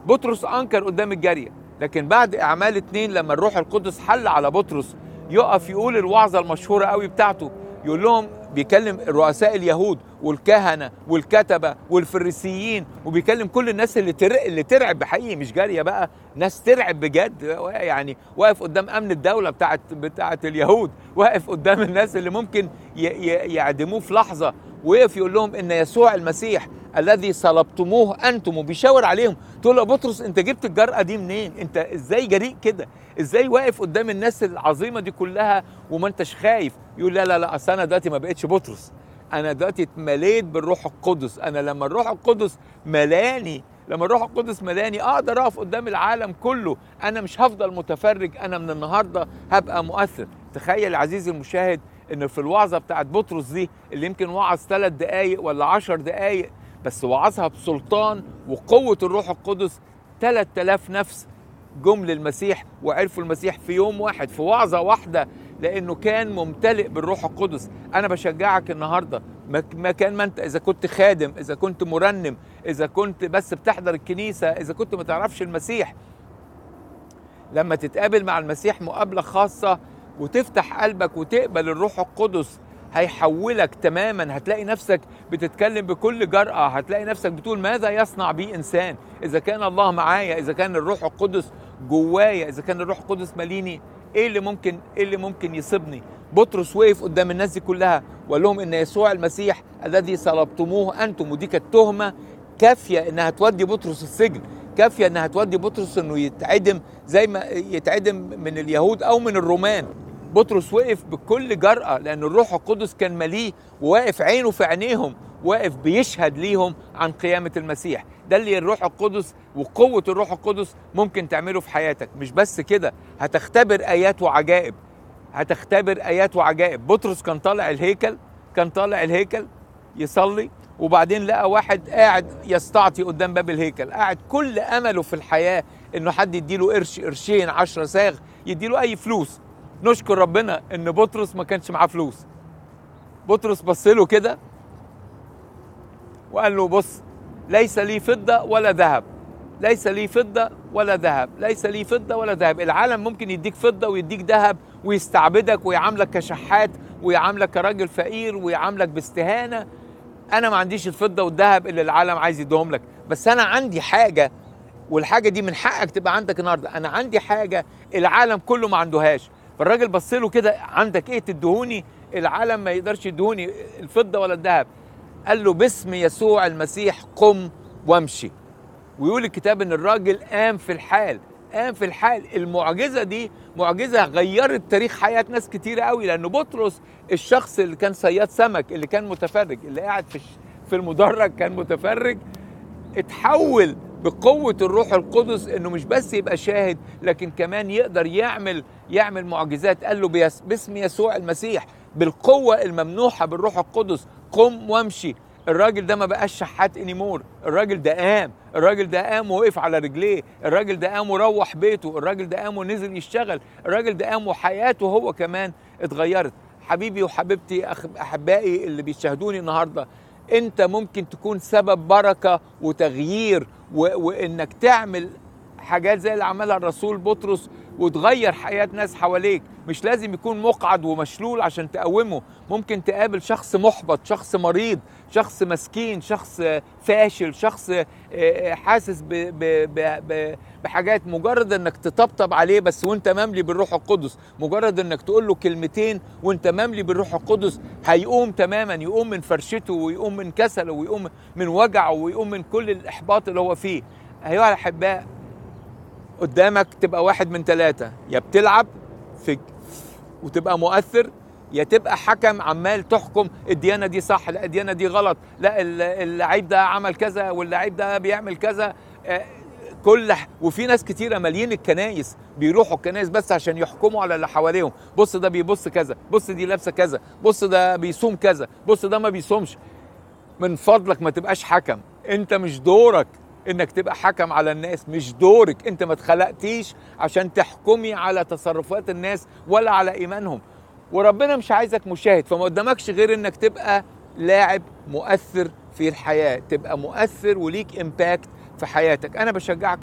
بطرس انكر قدام الجاريه لكن بعد اعمال اتنين لما الروح القدس حل على بطرس يقف يقول الوعظه المشهوره قوي بتاعته يقول لهم بيكلم رؤساء اليهود والكهنه والكتبه والفريسيين وبيكلم كل الناس اللي ترعب اللي ترعب بحقيقي مش جاريه بقى ناس ترعب بجد يعني واقف قدام امن الدوله بتاعت بتاعت اليهود واقف قدام الناس اللي ممكن ي- ي- يعدموه في لحظه وقف يقول لهم ان يسوع المسيح الذي صلبتموه انتم وبيشاور عليهم تقول له يا بطرس انت جبت الجرأه دي منين انت ازاي جريء كده ازاي واقف قدام الناس العظيمه دي كلها وما انتش خايف يقول لا لا لا اصل انا دلوقتي ما بقتش بطرس انا دلوقتي اتمليت بالروح القدس انا لما الروح القدس ملاني لما الروح القدس ملاني اقدر اقف قدام العالم كله انا مش هفضل متفرج انا من النهارده هبقى مؤثر تخيل عزيزي المشاهد ان في الوعظه بتاعت بطرس دي اللي يمكن وعظ ثلاث دقايق ولا عشر دقايق بس وعظها بسلطان وقوه الروح القدس 3000 نفس جم للمسيح وعرفوا المسيح في يوم واحد في وعظه واحده لانه كان ممتلئ بالروح القدس انا بشجعك النهارده مك- مكان ما انت اذا كنت خادم اذا كنت مرنم اذا كنت بس بتحضر الكنيسه اذا كنت ما تعرفش المسيح لما تتقابل مع المسيح مقابله خاصه وتفتح قلبك وتقبل الروح القدس هيحولك تماما هتلاقي نفسك بتتكلم بكل جرأة هتلاقي نفسك بتقول ماذا يصنع بي إنسان إذا كان الله معايا إذا كان الروح القدس جوايا إذا كان الروح القدس ماليني إيه اللي ممكن إيه اللي ممكن يصيبني بطرس وقف قدام الناس دي كلها وقال لهم إن يسوع المسيح الذي صلبتموه أنتم ودي كانت تهمة كافية إنها تودي بطرس السجن كافية إنها تودي بطرس إنه يتعدم زي ما يتعدم من اليهود أو من الرومان بطرس وقف بكل جرأة لأن الروح القدس كان مليه وواقف عينه في عينيهم واقف بيشهد ليهم عن قيامة المسيح ده اللي الروح القدس وقوة الروح القدس ممكن تعمله في حياتك مش بس كده هتختبر آيات وعجائب هتختبر آيات وعجائب بطرس كان طالع الهيكل كان طالع الهيكل يصلي وبعدين لقى واحد قاعد يستعطي قدام باب الهيكل قاعد كل أمله في الحياة إنه حد يديله قرش قرشين عشرة ساغ يديله أي فلوس نشكر ربنا ان بطرس ما كانش معاه فلوس بطرس بص له كده وقال له بص ليس لي فضه ولا ذهب ليس لي فضه ولا ذهب ليس لي فضه ولا ذهب العالم ممكن يديك فضه ويديك ذهب ويستعبدك ويعاملك كشحات ويعاملك كراجل فقير ويعاملك باستهانه انا ما عنديش الفضه والذهب اللي العالم عايز يديهم لك بس انا عندي حاجه والحاجه دي من حقك تبقى عندك النهارده انا عندي حاجه العالم كله ما عندهاش فالراجل بص له كده عندك ايه تدهوني العالم ما يقدرش يدهوني الفضه ولا الذهب قال له باسم يسوع المسيح قم وامشي ويقول الكتاب ان الراجل قام في الحال قام في الحال المعجزه دي معجزه غيرت تاريخ حياه ناس كتيره قوي لانه بطرس الشخص اللي كان صياد سمك اللي كان متفرج اللي قاعد في في المدرج كان متفرج اتحول بقوة الروح القدس انه مش بس يبقى شاهد لكن كمان يقدر يعمل يعمل معجزات قال له بيس باسم يسوع المسيح بالقوة الممنوحة بالروح القدس قم وامشي الراجل ده ما بقاش شحات انيمور الراجل ده قام الراجل ده قام ووقف على رجليه الراجل ده قام وروح بيته الراجل ده قام ونزل يشتغل الراجل ده قام وحياته هو كمان اتغيرت حبيبي وحبيبتي أخ- احبائي اللي بيشاهدوني النهارده انت ممكن تكون سبب بركه وتغيير و... وانك تعمل حاجات زي اللي عملها الرسول بطرس وتغير حياه ناس حواليك مش لازم يكون مقعد ومشلول عشان تقومه ممكن تقابل شخص محبط شخص مريض شخص مسكين شخص فاشل شخص حاسس ب... ب... ب... ب... بحاجات مجرد انك تطبطب عليه بس وانت مملي بالروح القدس مجرد انك تقول له كلمتين وانت مملي بالروح القدس هيقوم تماما يقوم من فرشته ويقوم من كسله ويقوم من وجعه ويقوم من كل الاحباط اللي هو فيه ايها الاحباء قدامك تبقى واحد من ثلاثة يا بتلعب في وتبقى مؤثر يا تبقى حكم عمال تحكم الديانة دي صح لا الديانة دي غلط لا اللعيب ده عمل كذا واللعيب ده بيعمل كذا كل وفي ناس كتيرة مالين الكنايس بيروحوا الكنايس بس عشان يحكموا على اللي حواليهم بص ده بيبص كذا بص دي لابسة كذا بص ده بيصوم كذا بص ده ما بيصومش من فضلك ما تبقاش حكم انت مش دورك انك تبقى حكم على الناس مش دورك انت ما اتخلقتيش عشان تحكمي على تصرفات الناس ولا على ايمانهم وربنا مش عايزك مشاهد فما قدامكش غير انك تبقى لاعب مؤثر في الحياه تبقى مؤثر وليك امباكت في حياتك انا بشجعك